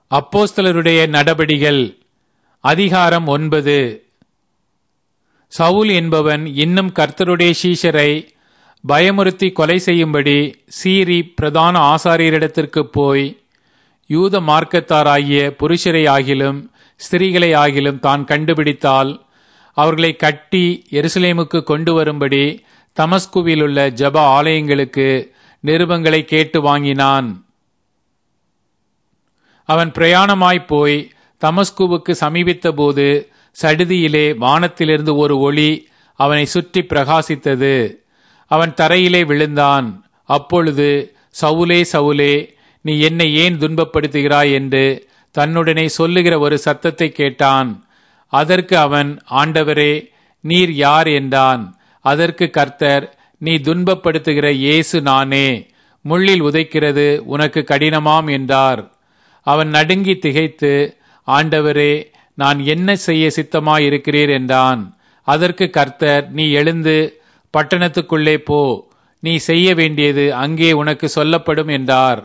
அப்போஸ்தலருடைய நடபடிகள் அதிகாரம் ஒன்பது சவுல் என்பவன் இன்னும் கர்த்தருடைய சீஷரை பயமுறுத்தி கொலை செய்யும்படி சீரி பிரதான ஆசாரியரிடத்திற்கு போய் யூத மார்க்கத்தாராகிய புருஷரை ஆகிலும் ஸ்திரீகளை ஆகிலும் தான் கண்டுபிடித்தால் அவர்களை கட்டி எருசலேமுக்கு கொண்டு வரும்படி தமஸ்குவிலுள்ள ஜப ஆலயங்களுக்கு நிருபங்களை கேட்டு வாங்கினான் அவன் பிரயாணமாய்ப் போய் தமஸ்குவுக்கு சமீபித்த போது சடுதியிலே வானத்திலிருந்து ஒரு ஒளி அவனை சுற்றி பிரகாசித்தது அவன் தரையிலே விழுந்தான் அப்பொழுது சவுலே சவுலே நீ என்னை ஏன் துன்பப்படுத்துகிறாய் என்று தன்னுடனே சொல்லுகிற ஒரு சத்தத்தை கேட்டான் அதற்கு அவன் ஆண்டவரே நீர் யார் என்றான் அதற்கு கர்த்தர் நீ துன்பப்படுத்துகிற இயேசு நானே முள்ளில் உதைக்கிறது உனக்கு கடினமாம் என்றார் அவன் நடுங்கி திகைத்து ஆண்டவரே நான் என்ன செய்ய சித்தமாயிருக்கிறீர் என்றான் அதற்கு கர்த்தர் நீ எழுந்து பட்டணத்துக்குள்ளே போ நீ செய்ய வேண்டியது அங்கே உனக்கு சொல்லப்படும் என்றார்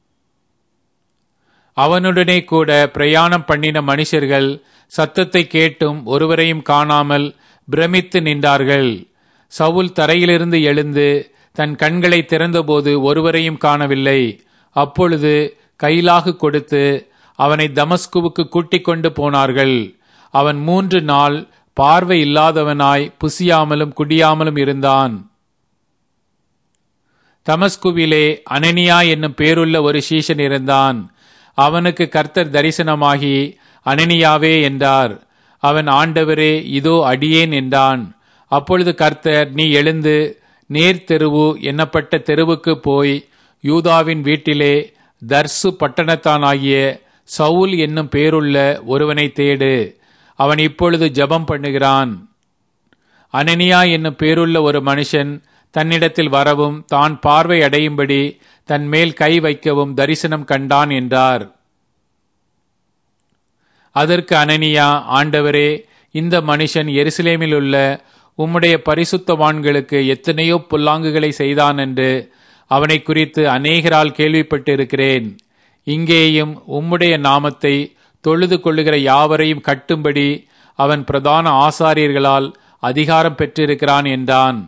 அவனுடனே கூட பிரயாணம் பண்ணின மனுஷர்கள் சத்தத்தை கேட்டும் ஒருவரையும் காணாமல் பிரமித்து நின்றார்கள் சவுல் தரையிலிருந்து எழுந்து தன் கண்களை திறந்தபோது ஒருவரையும் காணவில்லை அப்பொழுது கைலாகு கொடுத்து அவனை தமஸ்குவுக்கு கூட்டிக் கொண்டு போனார்கள் அவன் மூன்று நாள் பார்வை இல்லாதவனாய் புசியாமலும் குடியாமலும் இருந்தான் தமஸ்குவிலே அனனியா என்னும் பேருள்ள ஒரு சீஷன் இருந்தான் அவனுக்கு கர்த்தர் தரிசனமாகி அனனியாவே என்றார் அவன் ஆண்டவரே இதோ அடியேன் என்றான் அப்பொழுது கர்த்தர் நீ எழுந்து நேர் தெருவு எண்ணப்பட்ட தெருவுக்கு போய் யூதாவின் வீட்டிலே தர்சு பட்டணத்தானாகிய சவுல் என்னும் பேருள்ள ஒருவனை தேடு அவன் இப்பொழுது ஜபம் பண்ணுகிறான் அனனியா என்னும் பேருள்ள ஒரு மனுஷன் தன்னிடத்தில் வரவும் தான் பார்வை அடையும்படி தன் மேல் கை வைக்கவும் தரிசனம் கண்டான் என்றார் அதற்கு அனனியா ஆண்டவரே இந்த மனுஷன் எருசலேமில் உள்ள உம்முடைய பரிசுத்தவான்களுக்கு எத்தனையோ புல்லாங்குகளை செய்தான் என்று அவனை குறித்து அநேகரால் கேள்விப்பட்டிருக்கிறேன் இங்கேயும் உம்முடைய நாமத்தை தொழுது கொள்ளுகிற யாவரையும் கட்டும்படி அவன் பிரதான ஆசாரியர்களால் அதிகாரம் பெற்றிருக்கிறான் என்றான்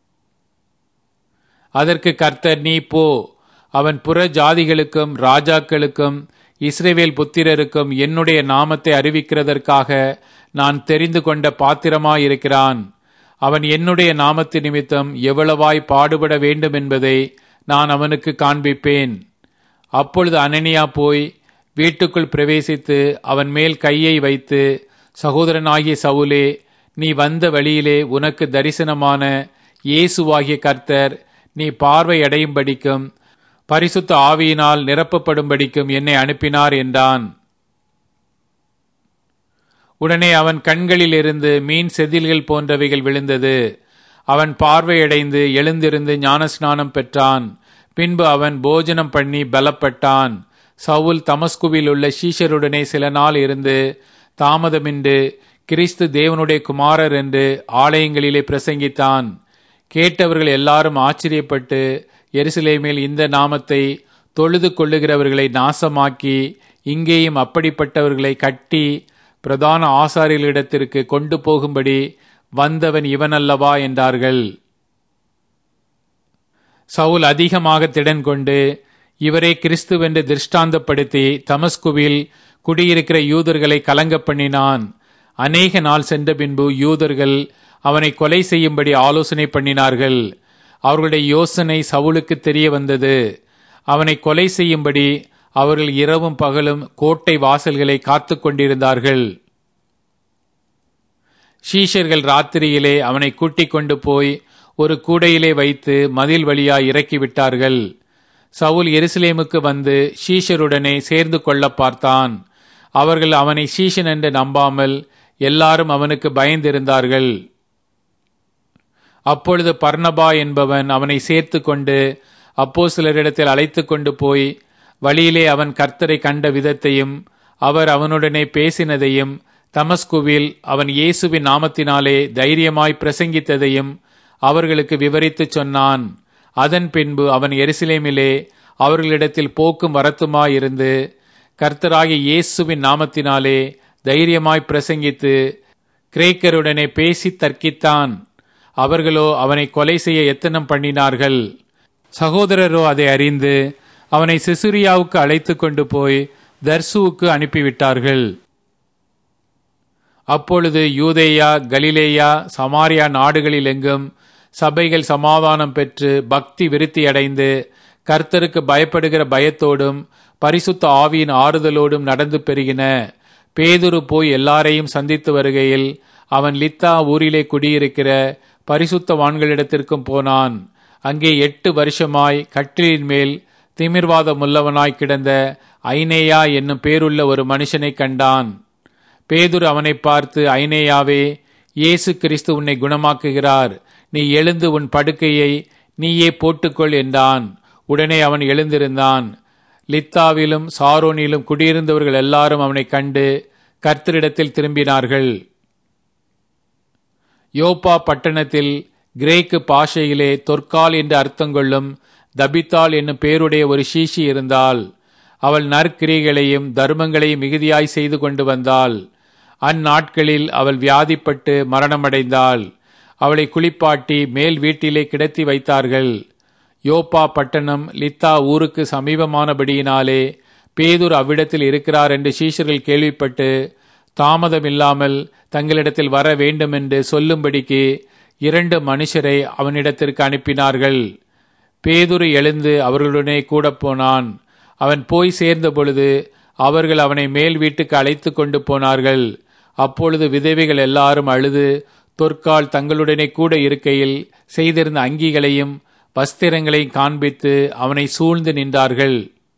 அதற்கு கர்த்தர் நீ போ அவன் புற ஜாதிகளுக்கும் ராஜாக்களுக்கும் இஸ்ரேவேல் புத்திரருக்கும் என்னுடைய நாமத்தை அறிவிக்கிறதற்காக நான் தெரிந்து கொண்ட பாத்திரமாயிருக்கிறான் அவன் என்னுடைய நாமத்து நிமித்தம் எவ்வளவாய் பாடுபட வேண்டும் என்பதை நான் அவனுக்கு காண்பிப்பேன் அப்பொழுது அனனியா போய் வீட்டுக்குள் பிரவேசித்து அவன் மேல் கையை வைத்து சகோதரனாகிய சவுலே நீ வந்த வழியிலே உனக்கு தரிசனமான இயேசுவாகிய கர்த்தர் நீ பார்வை அடையும்படிக்கும் பரிசுத்த ஆவியினால் நிரப்பப்படும்படிக்கும் என்னை அனுப்பினார் என்றான் உடனே அவன் கண்களிலிருந்து மீன் செதில்கள் போன்றவைகள் விழுந்தது அவன் பார்வையடைந்து எழுந்திருந்து ஞானஸ்நானம் பெற்றான் பின்பு அவன் போஜனம் பண்ணி பலப்பட்டான் சவுல் தமஸ்குவில் உள்ள சீஷருடனே சில நாள் இருந்து தாமதமின்றி கிறிஸ்து தேவனுடைய குமாரர் என்று ஆலயங்களிலே பிரசங்கித்தான் கேட்டவர்கள் எல்லாரும் ஆச்சரியப்பட்டு எருசலேமில் இந்த நாமத்தை தொழுது கொள்ளுகிறவர்களை நாசமாக்கி இங்கேயும் அப்படிப்பட்டவர்களை கட்டி பிரதான ஆசாரியர்களிடத்திற்கு கொண்டு போகும்படி வந்தவன் இவனல்லவா என்றார்கள் சவுல் அதிகமாக திடன் கொண்டு இவரை கிறிஸ்துவென்று திருஷ்டாந்தப்படுத்தி தமஸ்குவில் குடியிருக்கிற யூதர்களை கலங்க பண்ணினான் அநேக நாள் சென்ற பின்பு யூதர்கள் அவனை கொலை செய்யும்படி ஆலோசனை பண்ணினார்கள் அவர்களுடைய யோசனை சவுலுக்கு தெரிய வந்தது அவனை கொலை செய்யும்படி அவர்கள் இரவும் பகலும் கோட்டை வாசல்களை காத்து கொண்டிருந்தார்கள் ஷீஷர்கள் ராத்திரியிலே அவனை கூட்டிக் கொண்டு போய் ஒரு கூடையிலே வைத்து மதில் வழியாய் இறக்கிவிட்டார்கள் சவுல் எருசலேமுக்கு வந்து ஷீஷருடனே சேர்ந்து கொள்ள பார்த்தான் அவர்கள் அவனை ஷீஷன் என்று நம்பாமல் எல்லாரும் அவனுக்கு பயந்திருந்தார்கள் அப்பொழுது பர்ணபா என்பவன் அவனை சேர்த்து கொண்டு அப்போ சிலரிடத்தில் அழைத்து கொண்டு போய் வழியிலே அவன் கர்த்தரை கண்ட விதத்தையும் அவர் அவனுடனே பேசினதையும் தமஸ்குவில் அவன் இயேசுவின் நாமத்தினாலே தைரியமாய் பிரசங்கித்ததையும் அவர்களுக்கு விவரித்துச் சொன்னான் அதன் பின்பு அவன் எருசலேமிலே அவர்களிடத்தில் போக்கும் வரத்துமாயிருந்து கர்த்தராகிய இயேசுவின் நாமத்தினாலே தைரியமாய் பிரசங்கித்து கிரேக்கருடனே பேசி தர்க்கித்தான் அவர்களோ அவனை கொலை செய்ய எத்தனம் பண்ணினார்கள் சகோதரரோ அதை அறிந்து அவனை சிசுரியாவுக்கு அழைத்து கொண்டு போய் தர்சுவுக்கு அனுப்பிவிட்டார்கள் அப்பொழுது யூதேயா கலிலேயா சமாரியா நாடுகளில் எங்கும் சபைகள் சமாதானம் பெற்று பக்தி விருத்தியடைந்து கர்த்தருக்கு பயப்படுகிற பயத்தோடும் பரிசுத்த ஆவியின் ஆறுதலோடும் நடந்து பெருகின பேதுரு போய் எல்லாரையும் சந்தித்து வருகையில் அவன் லித்தா ஊரிலே குடியிருக்கிற பரிசுத்தவான்களிடத்திற்கும் போனான் அங்கே எட்டு வருஷமாய் கட்டிலின் மேல் திமிர்வாதம் உள்ளவனாய் கிடந்த ஐனேயா என்னும் பேருள்ள ஒரு மனுஷனை கண்டான் பேதுரு அவனை பார்த்து ஐனேயாவே இயேசு கிறிஸ்து உன்னை குணமாக்குகிறார் நீ எழுந்து உன் படுக்கையை நீயே போட்டுக்கொள் என்றான் உடனே அவன் எழுந்திருந்தான் லித்தாவிலும் சாரோனிலும் குடியிருந்தவர்கள் எல்லாரும் அவனை கண்டு கர்த்தரிடத்தில் திரும்பினார்கள் யோப்பா பட்டணத்தில் கிரேக்கு பாஷையிலே தொற்கால் என்று அர்த்தங்கொள்ளும் தபித்தாள் என்னும் பேருடைய ஒரு சீஷி இருந்தால் அவள் நற்கிரிகளையும் தர்மங்களையும் மிகுதியாய் செய்து கொண்டு வந்தாள் அந்நாட்களில் அவள் வியாதிப்பட்டு மரணமடைந்தாள் அவளை குளிப்பாட்டி மேல் வீட்டிலே கிடத்தி வைத்தார்கள் யோப்பா பட்டணம் லித்தா ஊருக்கு சமீபமானபடியினாலே பேதூர் அவ்விடத்தில் இருக்கிறார் என்று சீஷர்கள் கேள்விப்பட்டு தாமதமில்லாமல் தங்களிடத்தில் வர வேண்டும் என்று சொல்லும்படிக்கு இரண்டு மனுஷரை அவனிடத்திற்கு அனுப்பினார்கள் பேதுரு எழுந்து அவர்களுடனே கூட போனான் அவன் போய் சேர்ந்த பொழுது அவர்கள் அவனை மேல் வீட்டுக்கு அழைத்து கொண்டு போனார்கள் அப்பொழுது விதவைகள் எல்லாரும் அழுது தொற்கால் தங்களுடனே கூட இருக்கையில் செய்திருந்த அங்கிகளையும் வஸ்திரங்களையும் காண்பித்து அவனை சூழ்ந்து நின்றார்கள்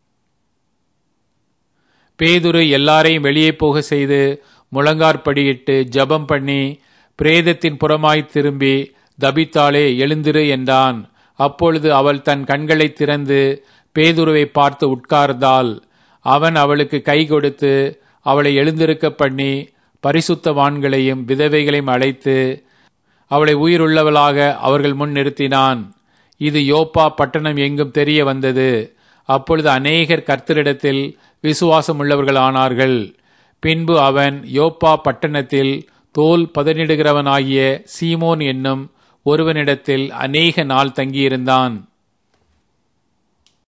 பேதுரு எல்லாரையும் வெளியே போக செய்து முழங்கார்படியிட்டு ஜபம் பண்ணி பிரேதத்தின் புறமாய் திரும்பி தபித்தாளே எழுந்திரு என்றான் அப்பொழுது அவள் தன் கண்களை திறந்து பேதுருவை பார்த்து உட்கார்ந்தாள் அவன் அவளுக்கு கை கொடுத்து அவளை எழுந்திருக்க பண்ணி பரிசுத்தவான்களையும் விதவைகளையும் அழைத்து அவளை உயிருள்ளவளாக அவர்கள் முன் நிறுத்தினான் இது யோப்பா பட்டணம் எங்கும் தெரிய வந்தது அப்பொழுது அநேகர் கர்த்தரிடத்தில் விசுவாசம் உள்ளவர்கள் ஆனார்கள் பின்பு அவன் யோப்பா பட்டணத்தில் தோல் பதனிடுகிறவனாகிய சீமோன் என்னும் ஒருவனிடத்தில் அநேக நாள் தங்கியிருந்தான்